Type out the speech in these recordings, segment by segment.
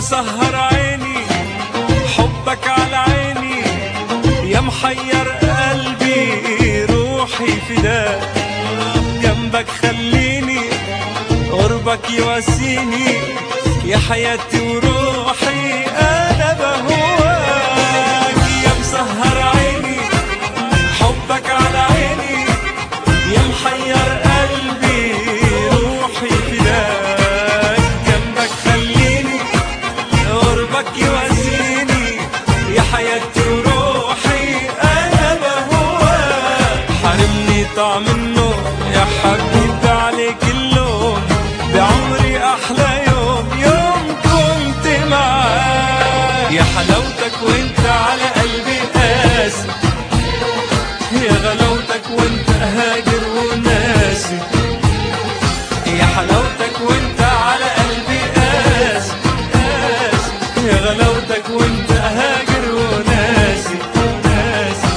مسهر عيني حبك على عيني يا محير قلبي روحي فداك جنبك خليني قربك يواسيني يا حياتي وروحي انا بهواك يا مسهر عيني حبك على عيني يا محير قلبي روحي فداك جنبك خليني قربك يواسيني يا حياتي وروحي انا بهواك حرمني طعم النوم يا حبيبي عليك اللوم بعمري احلى يوم يوم كنت معاك يا حلاوتك وانت على قلبي قاسي يا غلاوتك وانت هاجر وناسي يا حلاوتك وانت على قلبي قاسي قاسي يا غلاوتك وانت هاجر وناسي ناسي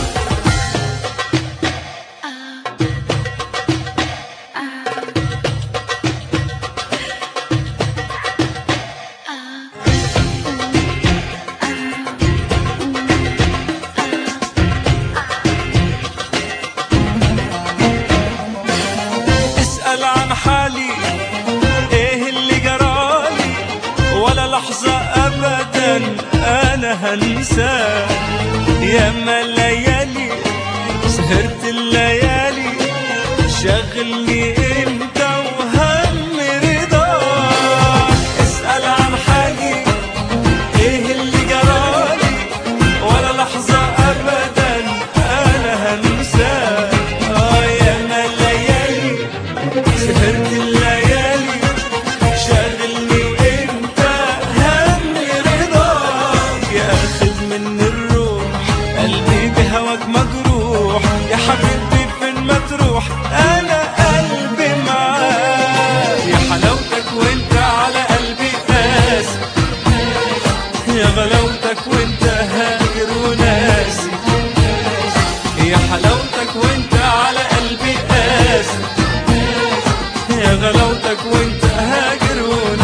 اسأل عن حالي ايه اللي جرالي ولا لحظة ابدا انا هنساه ياما الليالي سهرت الليالي شغلني انت وهم رضاك اسأل عن حالي ايه اللي جرالي ولا لحظة ابدا انا هنساه اه ياما الليالي سهرت الليالي شاغلني وانت هم رضاك يا اخذ من الروح قلبي بهواك مجروح يا حبيبي فين ما تروح انا قلبي معاك يا حلاوتك وانت على قلبي قاسي يا غلاوتك وانت هاجر وناسي يا حلاوتك وانت على قلبي قاسي يا غلاوتك وانت هاجر وناسي